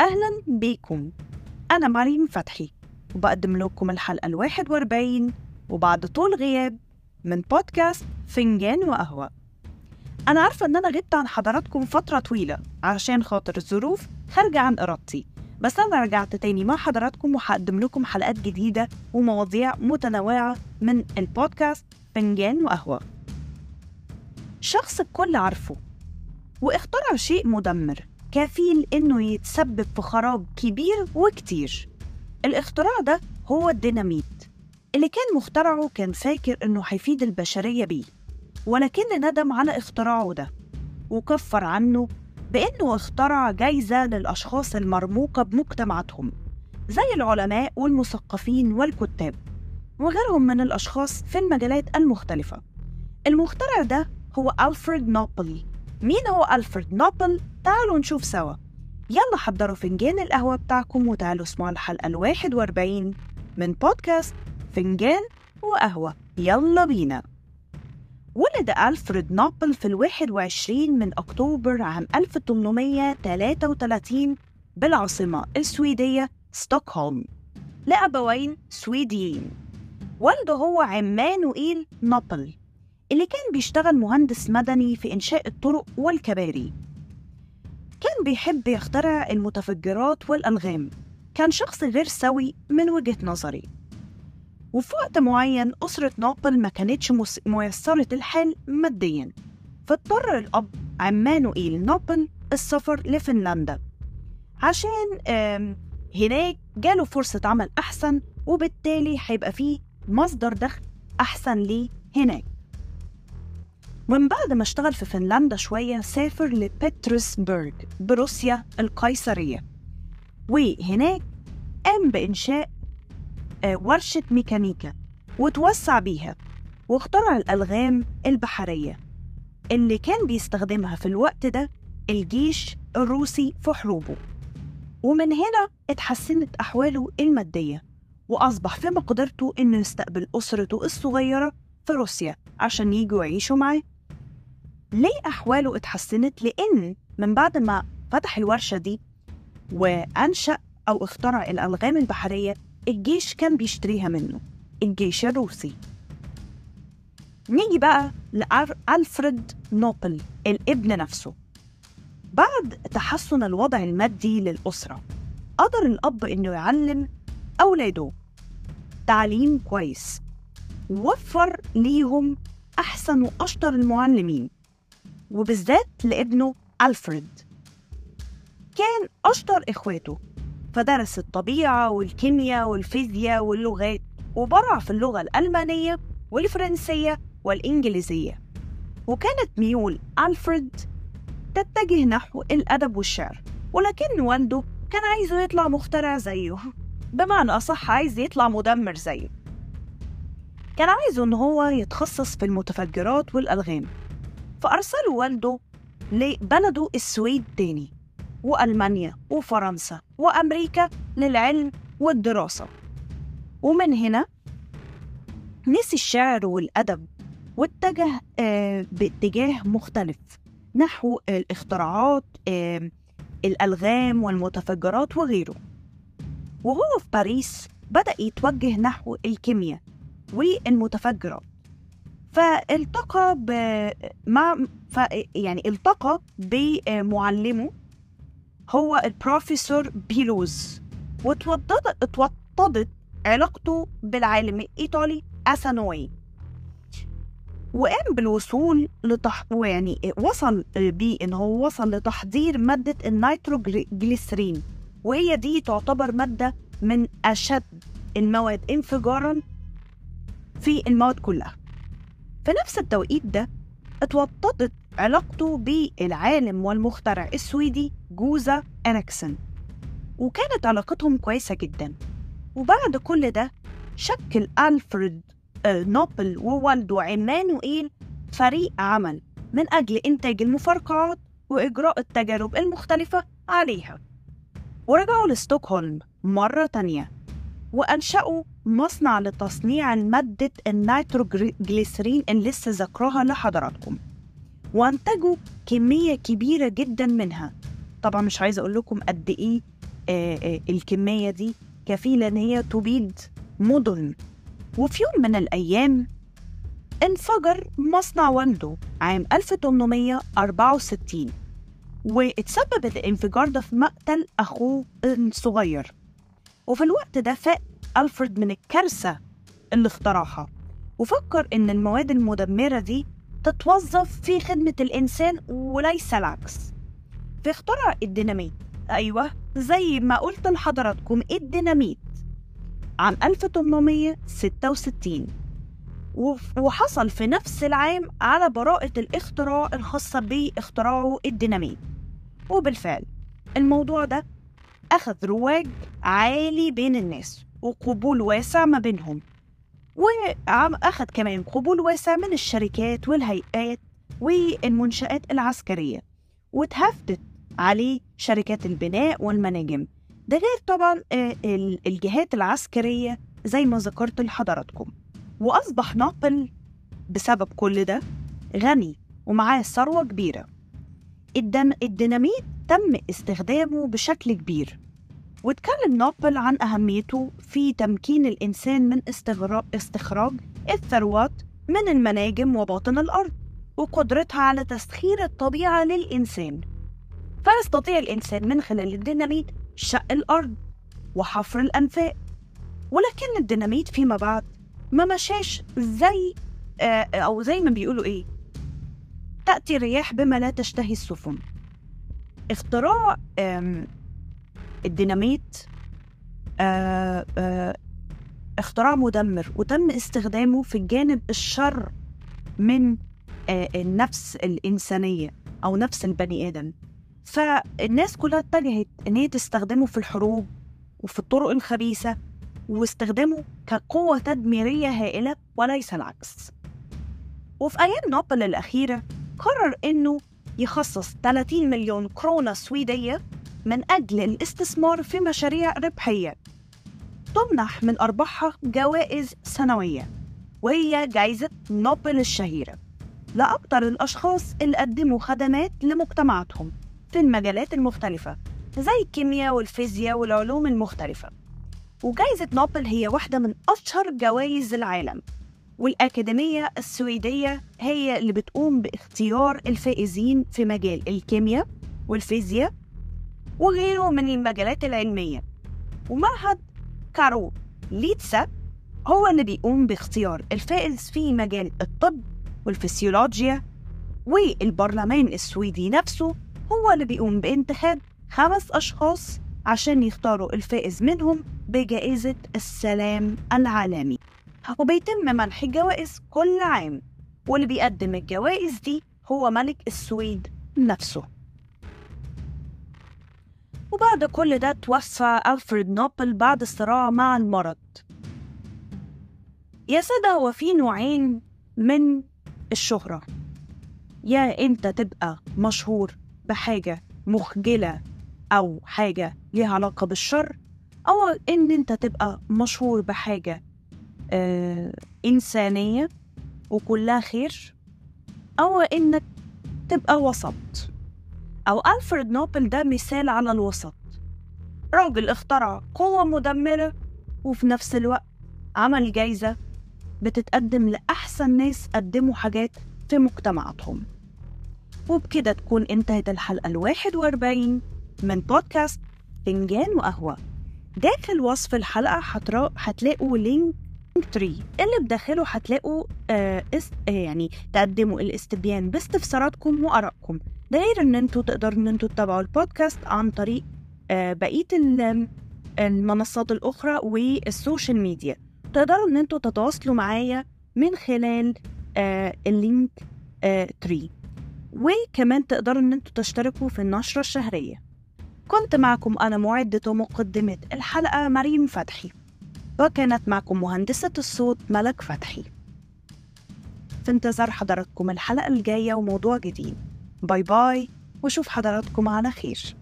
أهلا بيكم أنا مريم فتحي وبقدم لكم الحلقة الواحد واربعين وبعد طول غياب من بودكاست فنجان وقهوة أنا عارفة إن أنا غبت عن حضراتكم فترة طويلة عشان خاطر الظروف خارجة عن إرادتي بس أنا رجعت تاني مع حضراتكم وهقدم لكم حلقات جديدة ومواضيع متنوعة من البودكاست فنجان وقهوة شخص الكل عارفه واخترع شيء مدمر كفيل إنه يتسبب في خراب كبير وكتير الاختراع ده هو الديناميت اللي كان مخترعه كان فاكر إنه هيفيد البشرية بيه ولكن ندم على اختراعه ده وكفر عنه بإنه اخترع جايزة للأشخاص المرموقة بمجتمعاتهم زي العلماء والمثقفين والكتاب وغيرهم من الأشخاص في المجالات المختلفة المخترع ده هو ألفريد نوبل مين هو ألفريد نوبل؟ تعالوا نشوف سوا يلا حضروا فنجان القهوة بتاعكم وتعالوا اسمعوا الحلقة الواحد واربعين من بودكاست فنجان وقهوة يلا بينا ولد ألفريد نوبل في الواحد وعشرين من أكتوبر عام 1833 بالعاصمة السويدية ستوكهولم لأبوين سويديين والده هو عمانوئيل نوبل اللي كان بيشتغل مهندس مدني في إنشاء الطرق والكباري كان بيحب يخترع المتفجرات والألغام كان شخص غير سوي من وجهة نظري وفي وقت معين أسرة نوبل ما كانتش ميسرة الحال ماديا فاضطر الأب عمانوئيل نوبل السفر لفنلندا عشان هناك جاله فرصة عمل أحسن وبالتالي هيبقى فيه مصدر دخل أحسن ليه هناك ومن بعد ما اشتغل في فنلندا شوية سافر لبترسبرغ بروسيا القيصرية وهناك قام بإنشاء ورشة ميكانيكا وتوسع بيها واخترع الألغام البحرية اللي كان بيستخدمها في الوقت ده الجيش الروسي في حروبه ومن هنا اتحسنت أحواله المادية وأصبح في مقدرته إنه يستقبل أسرته الصغيرة في روسيا عشان يجوا يعيشوا معاه ليه أحواله اتحسنت؟ لأن من بعد ما فتح الورشة دي وأنشأ أو اخترع الألغام البحرية الجيش كان بيشتريها منه الجيش الروسي نيجي بقى لألفريد نوبل الابن نفسه بعد تحسن الوضع المادي للأسرة قدر الأب إنه يعلم أولاده تعليم كويس ووفر ليهم أحسن وأشطر المعلمين وبالذات لابنه ألفريد كان أشطر إخواته فدرس الطبيعة والكيمياء والفيزياء واللغات وبرع في اللغة الألمانية والفرنسية والإنجليزية وكانت ميول ألفريد تتجه نحو الأدب والشعر ولكن والده كان عايزه يطلع مخترع زيه بمعنى أصح عايز يطلع مدمر زيه كان عايزه إن هو يتخصص في المتفجرات والألغام فأرسله والده لبلده السويد تاني وألمانيا وفرنسا وأمريكا للعلم والدراسة ومن هنا نسي الشعر والأدب واتجه آه باتجاه مختلف نحو الاختراعات آه الألغام والمتفجرات وغيره وهو في باريس بدأ يتوجه نحو الكيمياء والمتفجرات فالتقى ب... مع ف... يعني التقى بمعلمه هو البروفيسور بيلوز واتوطدت اتوطدت علاقته بالعالم الإيطالي أسانوي وقام بالوصول لتح... يعني وصل بيه إن هو وصل لتحضير مادة النيتروجليسرين وهي دي تعتبر مادة من أشد المواد انفجارا في المواد كلها في نفس التوقيت ده اتوطدت علاقته بالعالم والمخترع السويدي جوزا إريكسون وكانت علاقتهم كويسة جدا وبعد كل ده شكل ألفريد نوبل ووالده عمانوئيل فريق عمل من أجل إنتاج المفرقعات وإجراء التجارب المختلفة عليها ورجعوا لستوكهولم مرة تانية وأنشأوا مصنع لتصنيع مادة النيتروجليسرين اللي لسه ذكرها لحضراتكم وانتجوا كمية كبيرة جدا منها طبعا مش عايزة أقول لكم قد إيه آه، آه، الكمية دي كفيلة إن هي تبيد مدن وفي يوم من الأيام انفجر مصنع والده عام 1864 واتسبب الانفجار ده في مقتل أخوه الصغير وفي الوقت ده فاق ألفريد من الكارثة اللي اخترعها وفكر إن المواد المدمرة دي تتوظف في خدمة الإنسان وليس العكس فاخترع الديناميت أيوة زي ما قلت لحضراتكم الديناميت عام 1866 وف- وحصل في نفس العام على براءة الاختراع الخاصة باختراعه الديناميت وبالفعل الموضوع ده أخذ رواج عالي بين الناس وقبول واسع ما بينهم وأخذ كمان قبول واسع من الشركات والهيئات والمنشآت العسكرية واتهفتت عليه شركات البناء والمناجم ده غير طبعا آه، ال- الجهات العسكرية زي ما ذكرت لحضراتكم وأصبح نابل بسبب كل ده غني ومعاه ثروة كبيرة الدم الديناميت تم استخدامه بشكل كبير واتكلم نابل عن أهميته في تمكين الإنسان من استغرا- استخراج الثروات من المناجم وباطن الأرض وقدرتها على تسخير الطبيعة للإنسان فيستطيع الإنسان من خلال الديناميت شق الأرض وحفر الأنفاق ولكن الديناميت فيما بعد ما مشاش زي آه، أو زي ما بيقولوا إيه تأتي الرياح بما لا تشتهي السفن اختراع آم، الديناميت آه، آه، اختراع مدمر وتم استخدامه في الجانب الشر من آه، النفس الإنسانية أو نفس البني آدم فالناس كلها اتجهت إن هي تستخدمه في الحروب وفي الطرق الخبيثة واستخدامه كقوة تدميرية هائلة وليس العكس وفي أيام نوبل الأخيرة قرر إنه يخصص 30 مليون كرونة سويدية من أجل الاستثمار في مشاريع ربحية تمنح من أرباحها جوائز سنوية وهي جائزة نوبل الشهيرة لأكثر الأشخاص اللي قدموا خدمات لمجتمعاتهم في المجالات المختلفة زي الكيمياء والفيزياء والعلوم المختلفة وجائزة نوبل هي واحدة من أشهر جوائز العالم والأكاديمية السويدية هي اللي بتقوم باختيار الفائزين في مجال الكيمياء والفيزياء وغيره من المجالات العلمية ومعهد كارو ليتسا هو اللي بيقوم باختيار الفائز في مجال الطب والفسيولوجيا والبرلمان السويدي نفسه هو اللي بيقوم بانتخاب خمس أشخاص عشان يختاروا الفائز منهم بجائزة السلام العالمي وبيتم منح الجوائز كل عام واللي بيقدم الجوائز دي هو ملك السويد نفسه وبعد كل ده توفى ألفريد نوبل بعد صراع مع المرض يا سادة هو في نوعين من الشهرة يا انت تبقى مشهور بحاجة مخجلة أو حاجة ليها علاقة بالشر أو إن أنت تبقى مشهور بحاجة آه إنسانية وكلها خير أو إنك تبقى وسط أو ألفريد نوبل ده مثال على الوسط راجل اخترع قوة مدمرة وفي نفس الوقت عمل جايزة بتتقدم لأحسن ناس قدموا حاجات في مجتمعاتهم وبكده تكون انتهت الحلقة الواحد واربعين من بودكاست فنجان وقهوة داخل وصف الحلقة هترا... هتلاقوا لينك تري اللي بداخله هتلاقوا آه است... آه يعني تقدموا الاستبيان باستفساراتكم وآرائكم ده غير ان انتوا تقدروا ان انتوا تتابعوا البودكاست عن طريق آه بقية ال- المنصات الأخرى والسوشيال ميديا تقدروا ان انتوا تتواصلوا معايا من خلال آه اللينك آه تري وكمان تقدروا ان انتوا تشتركوا في النشرة الشهرية كنت معكم أنا معدة ومقدمة الحلقة مريم فتحي وكانت معكم مهندسة الصوت ملك فتحي في انتظار حضراتكم الحلقة الجاية وموضوع جديد باي باي وشوف حضراتكم على خير